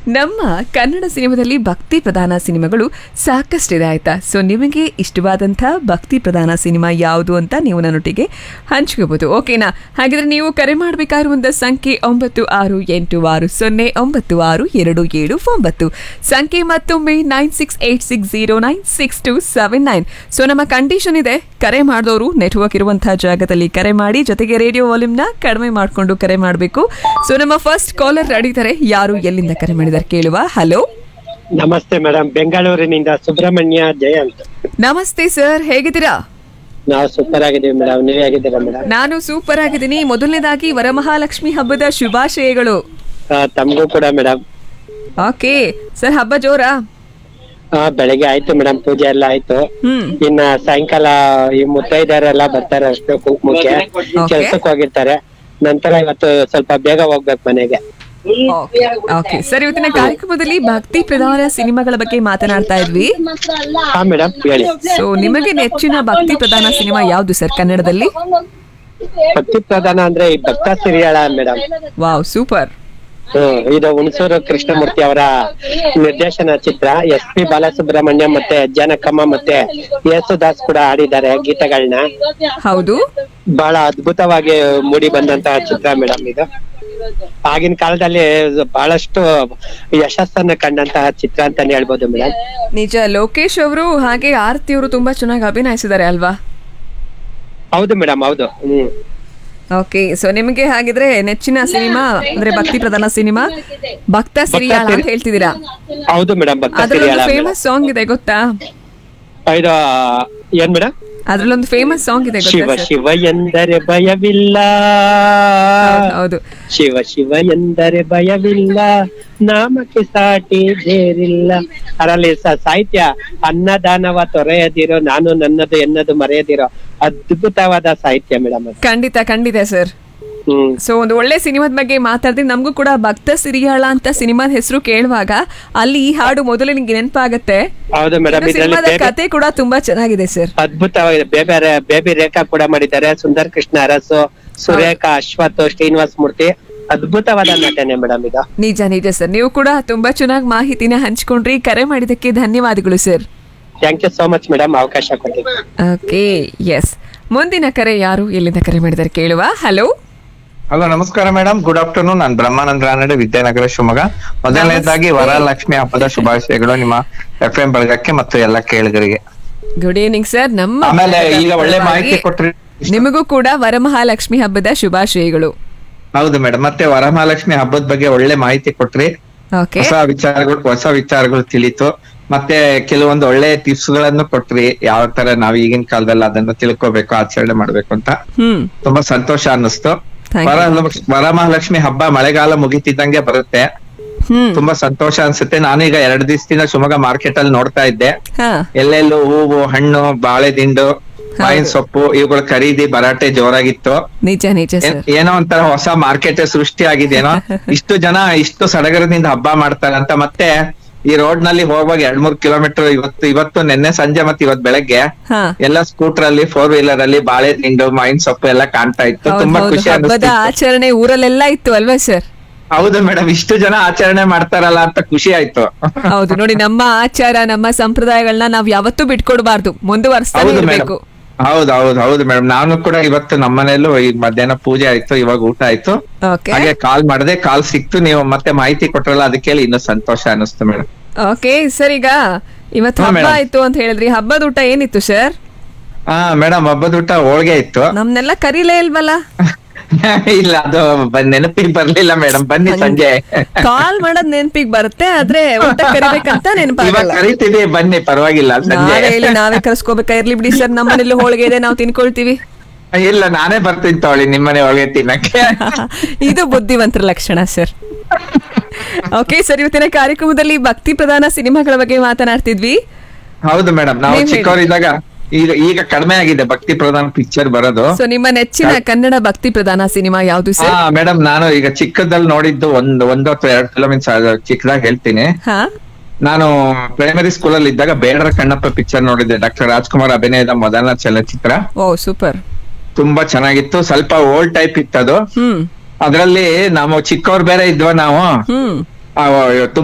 ನಮ್ಮ ಕನ್ನಡ ಸಿನಿಮಾದಲ್ಲಿ ಭಕ್ತಿ ಪ್ರಧಾನ ಸಿನಿಮಾಗಳು ಸಾಕಷ್ಟಿದೆ ಆಯ್ತಾ ಸೊ ನಿಮಗೆ ಇಷ್ಟವಾದಂಥ ಭಕ್ತಿ ಪ್ರಧಾನ ಸಿನಿಮಾ ಯಾವುದು ಅಂತ ನೀವು ನನ್ನೊಟ್ಟಿಗೆ ಹಂಚ್ಕೋಬಹುದು ಓಕೆನಾ ಹಾಗಿದ್ರೆ ನೀವು ಕರೆ ಮಾಡಬೇಕಾಗಿರುವಂಥ ಸಂಖ್ಯೆ ಒಂಬತ್ತು ಆರು ಎಂಟು ಆರು ಸೊನ್ನೆ ಒಂಬತ್ತು ಆರು ಎರಡು ಏಳು ಒಂಬತ್ತು ಸಂಖ್ಯೆ ಮತ್ತೊಮ್ಮೆ nine six eight six zero nine six two seven nine so ನಮ್ಮ ಕಂಡೀಷನ್ ಇದೆ ಕರೆ ಮಾಡಿದವರು ನೆಟ್ವರ್ಕ್ ಇರುವಂತಹ ಜಾಗದಲ್ಲಿ ಕರೆ ಮಾಡಿ ಜೊತೆಗೆ ರೇಡಿಯೋ ವಾಲ್ಯೂಮ್ನ ಕಡಿಮೆ ಮಾಡಿಕೊಂಡು ಕರೆ ಮಾಡಬೇಕು ಸೊ ನಮ್ಮ ಫಸ್ಟ್ ಕಾಲರ್ ಅಡಿತಾರೆ ಯಾರು ಎಲ್ಲಿಂದ ಕರೆ ಮಾಡಿದ್ದಾರೆ ಕೇಳುವ ಹಲೋ ನಮಸ್ತೆ ಮೇಡಮ್ ಬೆಂಗಳೂರಿನಿಂದ ಸುಬ್ರಹ್ಮಣ್ಯ ಜಯಂತ್ ನಮಸ್ತೆ ಸರ್ ಹೇಗಿದ್ದೀರಾ ನಾವು ಸೂಪರ್ ಆಗಿದ್ದೀವಿ ಮೇಡಮ್ ನೀವ್ ಹೇಗಿದ್ದೀರಾ ಮೇಡಮ್ ನಾನು ಸೂಪರ್ ಆಗಿದ್ದೀನಿ ಮೊದಲನೇದಾಗಿ ವರಮಹಾಲಕ್ಷ್ಮಿ ಹಬ್ಬದ ಶುಭಾಶಯಗಳು ತಮಗೂ ಕೂಡ ಮೇಡಮ್ ಓಕೆ ಸರ್ ಹಬ್ಬ ಜೋರಾ ಬೆಳಗ್ಗೆ ಆಯ್ತು ಮೇಡಮ್ ಪೂಜೆ ಎಲ್ಲ ಆಯ್ತು ಹ್ಮ್ ಇನ್ನ ಸಾಯಂಕಾಲ ಈ ಮುತ್ತೈದರೆಲ್ಲ ಬರ್ತಾರೆ ಅಷ್ಟು ಕುಂಕುಮಕ್ಕೆ ಕೆಲ್ಸಕ್ಕೆ ಹೋಗಿರ್ತಾರೆ ನಂತರ ಇವತ್ತು ಸ್ವಲ್ಪ ಬೇಗ ಹೋಗ್ಬೇಕು ಮನೆಗೆ ಓಕೆ ಸರ್ ಇವತ್ತಿನ ಕಾರ್ಯಕ್ರಮದಲ್ಲಿ ಭಕ್ತಿ ಪ್ರಧಾನ ಸಿನಿಮಾಗಳ ಬಗ್ಗೆ ಮಾತನಾಡ್ತಾ ಇದ್ವಿ ಹಾ ಮೇಡಮ್ ಹೇಳಿ ಸೊ ನಿಮಗೆ ನೆಚ್ಚಿನ ಭಕ್ತಿ ಪ್ರಧಾನ ಸಿನಿಮಾ ಯಾವುದು ಸರ್ ಕನ್ನಡದಲ್ಲಿ ಭಕ್ತಿ ಪ್ರಧಾನ ಅಂದ್ರೆ ಈ Bhakta Siriyala madam wow super hmm ಇದು ಹುಣಸೂರು ಕೃಷ್ಣಮೂರ್ತಿ ಅವರ ನಿರ್ದೇಶನ ಚಿತ್ರ ಎಸ್ ಪಿ ಬಾಲಸುಬ್ರಹ್ಮಣ್ಯ ಮತ್ತೆ ಜಾನಕಮ್ಮ ಮತ್ತೆ ಯೇಸುದಾಸ್ ಕೂಡ ಆಡಿದ್ದಾರೆ ಗೀತೆಗಳನ್ನ ಹೌದು ಬಹಳ ಅದ್ಭುತವಾಗಿ ಮೂಡಿ ಬಂದಂತಹ ಚಿತ್ರ ಮೇಡಮ್ ಇದು ಆಗಿನ ಕಾಲದಲ್ಲಿ ಬಹಳಷ್ಟು ಯಶಸ್ಸನ್ನ ಕಂಡಂತಹ ಚಿತ್ರ ಅಂತಾನೆ ಹೇಳ್ಬೋದು ಮೇಡಮ್ ನಿಜ ಲೋಕೇಶ್ ಅವರು ಹಾಗೆ ಆರತಿ ಅವರು ತುಂಬಾ ಚೆನ್ನಾಗಿ ಅಭಿನಯಿಸಿದ್ದಾರೆ ಅಲ್ವಾ ಹೌದು ಮೇಡಮ್ ಹೌದು ಹ್ಮ್ ಓಕೆ ಸೊ ನಿಮಗೆ ಹಾಗಿದ್ರೆ ನೆಚ್ಚಿನ ಸಿನಿಮಾ ಅಂದ್ರೆ ಭಕ್ತಿ ಪ್ರಧಾನ ಸಿನಿಮಾ ಭಕ್ತ ಸಿರಿಯಾಳ ಅಂತ ಹೇಳ್ತಿದ್ದೀರಾ ಹೌದು ಮೇಡಮ್ ಭಕ್ತ ಅದ್ರಲ್ಲೊಂದು ಸಿರಿಯಾಳ ಫೇಮಸ್ ಸಾಂಗ್ ಇದೆ ಗೊತ್ತಾ ಇದು ಏನ್ ಮೇಡಮ್ ಅದ್ರಲ್ಲೊಂದು ಫೇಮಸ್ ಸಾಂಗ್ ಇದೆ ಶಿವ ಗೊತ್ತಾ sir? ಶಿವ ಎಂದರೆ ಭಯವಿಲ್ಲ ಹೌದು, ಹೌದು ಶಿವ ಶಿವ ಎಂದರೆ ಭಯವಿಲ್ಲ ನಾಮಕ್ಕೆ ಸಾಟಿ ಬೇರಿಲ್ಲ ಅದರಲ್ಲಿ ಸ- ಸಾಹಿತ್ಯ ಅನ್ನದಾನವ ತೊರೆಯದಿರೋ ನಾನು ನನ್ನದು ಎನ್ನದು ಮರೆಯದಿರೋ ಅದ್ಭುತವಾದ ಸಾಹಿತ್ಯ ಮೇಡಮ್ ಅದು ಖಂಡಿತ ಖಂಡಿತ ಸರ್ ಹ್ಮ್ ಸೊ ಒಂದು ಒಳ್ಳೆ ಸಿನಿಮಾದ ಬಗ್ಗೆ ಮಾತಾಡಿದ್ರೆ ನಮಗೂ ಕೂಡ ಭಕ್ತ ಸಿರಿಯಾಳ ಅಂತ ಸಿನಿಮಾದ ಹೆಸರು ಕೇಳುವಾಗ ಅಲ್ಲಿ ಈ ಹಾಡು ಮೊದಲು ನಿಮ್ಗೆ ನೆನಪಾಗತ್ತೆ ಹೌದು ಮೇಡಮ್ ಇನ್ನು ಇದರಲ್ಲಿ ಸಿನಿಮಾದ ಬೇಬಿ ಕತೆ ಕೂಡ ತುಂಬಾ ಚೆನ್ನಾಗಿದೆ ಸರ್ ಅದ್ಭುತವಾಗಿದೆ ಬೇಬಿ ರೇ- ಬೇಬಿ ರೇಖಾ ಕೂಡ ಮಾಡಿದ್ದಾರೆ ಸುಂದರ್ ಕೃಷ್ಣ ಅರಸು ಸುರೇಖಾ ಅಶ್ವಥ್ ಶ್ರೀನಿವಾಸ ಮೂರ್ತಿ ಅದ್ಭುತವಾದ ನಟನೆ ಮೇಡಮ್ ಇದು ನಿಜ ನಿಜ ಸರ್ ನೀವು ಕೂಡ ತುಂಬಾ ಚೆನ್ನಾಗಿ ಮಾಹಿತಿನ ಹಂಚ್ಕೊಂಡ್ರಿ ಕರೆ ಮಾಡಿದ್ದಕ್ಕೆ ಧನ್ಯವಾದಗಳು sir thank you so much madam ಅವಕಾಶ ಕೊಟ್ಟಿದ್ದೀವಿ ಓಕೆ ಎಸ್ ಮುಂದಿನ ಕರೆ ಯಾರು ಎಲ್ಲಿಂದ ಕರೆ ಮಾಡಿದ್ದಾರೆ ಕೇಳುವ ಹಲೋ ಹಲೋ ನಮಸ್ಕಾರ ಮೇಡಮ್ ಗುಡ್ ಆಫ್ಟರ್ನೂನ್ ನಾನು ಬ್ರಹ್ಮಾನಂದ ರಾನಡೆ ವಿದ್ಯಾನಗರ ಶಿವಮೊಗ್ಗ ಮೊದಲನೇದಾಗಿ ವರಲಕ್ಷ್ಮಿ ಹಬ್ಬದ ಶುಭಾಶಯಗಳು ನಿಮ್ಮ ಎಫ್ ಎಂ ಬಳಗಕ್ಕೆ ಮತ್ತು ಎಲ್ಲ ಕೇಳಿಗರಿಗೆ ಗುಡ್ ಈವ್ನಿಂಗ್ ಸರ್ ನಮ್ಮ ಆಮೇಲೆ ಈಗ ಒಳ್ಳೆ ಮಾಹಿತಿ ಕೊಟ್ರಿ ನಿಮಗೂ ಕೂಡ ವರಮಹಾಲಕ್ಷ್ಮಿ ಹಬ್ಬದ ಶುಭಾಶಯಗಳು ಹೌದು ಮೇಡಮ್ ಮತ್ತೆ ವರಮಹಾಲಕ್ಷ್ಮಿ ಹಬ್ಬದ ಬಗ್ಗೆ ಒಳ್ಳೆ ಮಾಹಿತಿ ಕೊಟ್ರಿ ಓಕೆ ಹೊಸ ವಿಚಾರಗಳು ಹೊಸ ವಿಚಾರಗಳು ತಿಳಿತು ಮತ್ತೆ ಕೆಲವೊಂದು ಒಳ್ಳೆ ಟಿಪ್ಸ್ ಗಳನ್ನು ಕೊಟ್ರಿ ಯಾವ ತರ ನಾವ್ ಈಗಿನ ಕಾಲದಲ್ಲಿ ಅದನ್ನ ತಿಳ್ಕೊಬೇಕು ಆಚರಣೆ ಮಾಡ್ಬೇಕು ಅಂತ ಹ್ಮ್ ತುಂಬಾ ಸಂತೋಷ ಅನ್ನಿಸ್ತು Thank ವರ ವರಮಹಾಲಕ್ಷ್ಮಿ ಹಬ್ಬ ಮಳೆಗಾಲ ಮುಗಿತಿದ್ದಂಗೆ ಬರುತ್ತೆ ಹ್ಮ್ ತುಂಬಾ ಸಂತೋಷ ಅನ್ಸುತ್ತೆ ನಾನೀಗ ಎರಡ್ ದಿವಸದಿಂದ ಶಿವಮೊಗ್ಗ ಮಾರ್ಕೆಟ್ ಅಲ್ಲಿ ನೋಡ್ತಾ ಇದ್ದೆ ಹಾ ಎಲ್ಲೆಲ್ಲೂ ಹೂವು ಹಣ್ಣು ಬಾಳೆದಿಂಡು ಮಾವಿನ ಸೊಪ್ಪು ಇವುಗಳ ಖರೀದಿ ಭರಾಟೆ ಜೋರಾಗಿತ್ತು ನಿಜ ನಿಜ ಏನ್- ಸರ್ ಏನೋ ಒಂಥರ ಹೊಸ ಮಾರ್ಕೆಟ್ ಸೃಷ್ಟಿ ಆಗಿದೇನೋ ಇಷ್ಟು ಜನ ಇಷ್ಟು ಸಡಗರದಿಂದ ಹಬ್ಬ ಮಾಡ್ತಾರೆ ಅಂತ ಮತ್ತೆ ಈ ರೋಡ್ ನಲ್ಲಿ ಹೋಗುವಾಗ ಎರಡ್ ಮೂರ್ ಕಿಲೋಮೀಟರ್ ಇವತ್ತು ಇವತ್ತು ನಿನ್ನೆ ಸಂಜೆ ಮತ್ತೆ ಇವತ್ ಬೆಳಗ್ಗೆ ಹಾ ಎಲ್ಲ ಸ್ಕೂಟರ್ ಅಲ್ಲಿ ಫೋರ್ ವೀಲರ್ ಅಲ್ಲಿ ಬಾಳೆ ದಿಂಡು ಮಾವಿನ ಸೊಪ್ಪು ಎಲ್ಲ ಕಾಣ್ತಾ ಇತ್ತು ಹೌದು ತುಂಬಾ ಹೌದು ಖುಷಿ ಹಬ್ಬದ ಅನಿಸ್ತು ಆಚರಣೆ ಊರಲ್ಲೆಲ್ಲ ಇತ್ತು ಅಲ್ವಾ ಸರ್ ಹೌದು ಮೇಡಮ್ ಇಷ್ಟು ಜನ ಆಚರಣೆ ಮಾಡ್ತಾರಲ್ಲ ಅಂತ ಖುಷಿ ಆಯ್ತು ಹೌದು ನೋಡಿ ನಮ್ಮ ಆಚಾರ ನಮ್ಮ ಸಂಪ್ರದಾಯಗಳನ್ನ ನಾವ್ ಯಾವತ್ತೂ ಬಿಟ್ಕೊಡ್ಬಾರ್ದು ಮುಂದುವರಿಸ್ತಾನೆ ಹೌದು ಮೇಡಮ್ ಇರ್ಬೇಕು ಹೌದು ಹೌದು ಹೌದು ಮೇಡಮ್ ನಾನು ಕೂಡ ಇವತ್ತು ನಮ್ಮನೇಲೂ ಈಗ ಮಧ್ಯಾಹ್ನ ಪೂಜೆ ಆಯ್ತು ಇವಾಗ ಊಟ ಆಯ್ತು ಓಕೆ ಹಾಗೆ ಕಾಲ್ ಮಾಡದೆ ಕಾಲ್ ಸಿಕ್ತು ನೀವು ಮತ್ತೆ ಮಾಹಿತಿ ಕೊಟ್ರಲ್ಲ ಅದಕ್ಕೆ ಇನ್ನೂ ಸಂತೋಷ ಅನಿಸ್ತು ಮೇಡಮ್ ಓಕೆ ಸರ್ ಈಗ ಇವತ್ತು ಹಾ, ಹಬ್ಬ madam. ಆಯ್ತು ಅಂತ ಹೇಳಿದ್ರಿ ಹಬ್ಬದ ಊಟ ಏನಿತ್ತು ಸರ್ ಹಾ ಮೇಡಮ್ ಹಬ್ಬದ ಊಟ ಹೋಳ್ಗೆ ಇತ್ತು ನಮ್ನೆಲ್ಲ ಕರೀಲೇ ಇಲ್ವಲ್ಲ ಇಲ್ಲ ಅದು ಬ- ನೆನಪಿಗೆ ಬರ್ಲಿಲ್ಲ ಮೇಡಮ್ ಬನ್ನಿ ಸಂಜೆ ಕಾಲ್ ಮಾಡೋದ್ ನೆನ್ಪಿಗ್ ಬರುತ್ತೆ ಆದ್ರೆ ಊಟ ಕರಿಬೇಕಂತ ಇವಾಗ ನೆನಪಾಗಲ್ಲ ಕರಿತೀವಿ ಬನ್ನಿ ಪರವಾಗಿಲ್ಲ ಸಂಜೆ ನಾವೇ ಇಲ್ಲಿ ನಾವೇ ಕರ್ಸ್ಕೋಬೇಕಾ ಇರ್ಲಿ ಬಿಡಿ ಸರ್ ನಮ್ಮನೇಲಿ ಹೋಳಿಗೆ ಇದೆ ನಾವು ತಿನ್ಕೊಳ್ತೀವಿ ಇಲ್ಲ ನಾನೇ ಬರ್ತೀನಿ ತಗೊಳ್ಳಿ ನಿಮ್ಮನೆ ಹೋಳ್ಗೆ ತಿನ್ನಕ್ಕೆ ಇದು ಬುದ್ಧಿವಂತರ ಲಕ್ಷಣ ಸರ್ ಓಕೆ ಸರ್ ಇವತ್ತಿನ ಕಾರ್ಯಕ್ರಮದಲ್ಲಿ ಭಕ್ತಿ ಪ್ರಧಾನ ಸಿನಿಮಾಗಳ ಬಗ್ಗೆ ಮಾತನಾಡ್ತಿದ್ವಿ ಹೌದು ಮೇಡಮ್ ನಾವು ನೀವ್ ಹೇಳಿ. ಚಿಕ್ಕವರಿದ್ದಾಗ ಈಗ ಈಗ ಕಡಿಮೆ ಆಗಿದೆ ಭಕ್ತಿ ಪ್ರಧಾನ ಪಿಕ್ಚರ್ ಬರೋದು ಸೊ ನಿಮ್ಮ ನೆಚ್ಚಿನ ಕನ್ನಡ ಭಕ್ತಿ ಪ್ರಧಾನ ಸಿನಿಮಾ ಯಾವುದು ಹಾ ಸರ್ ಮೇಡಮ್ ನಾನು ಈಗ ಚಿಕ್ಕದಲ್ಲಿ ನೋಡಿದ್ದು ಒಂದ್ ಒಂದು ಅಥವಾ ಎರಡು ಕಿಲೋಮೀಟರ್ ಚಿಕ್ಕದಾಗಿ ಹೇಳ್ತೀನಿ ಹಾ ನಾನು ಪ್ರೈಮರಿ ಸ್ಕೂಲ್ ಅಲ್ಲಿ ಇದ್ದಾಗ ಬೇಡರ ಕಣ್ಣಪ್ಪ ಪಿಕ್ಚರ್ ನೋಡಿದ್ದೆ ಡಾಕ್ಟರ್ ರಾಜ್ಕುಮಾರ್ ಅಭಿನಯದ ಮೊದಲ ಚಲನಚಿತ್ರ ಓ ಸೂಪರ್ ತುಂಬಾ ಚೆನ್ನಾಗಿತ್ತು ಸ್ವಲ್ಪ ಓಲ್ಡ್ ಟೈಪ್ ಇತ್ತದು ಹ್ಮ್ ಅದ್ರಲ್ಲಿ ನಾವು ಚಿಕ್ಕವ್ರು ಬೇರೆ ಇದ್ವ ನಾವು ಹ್ಮ್ ಆ,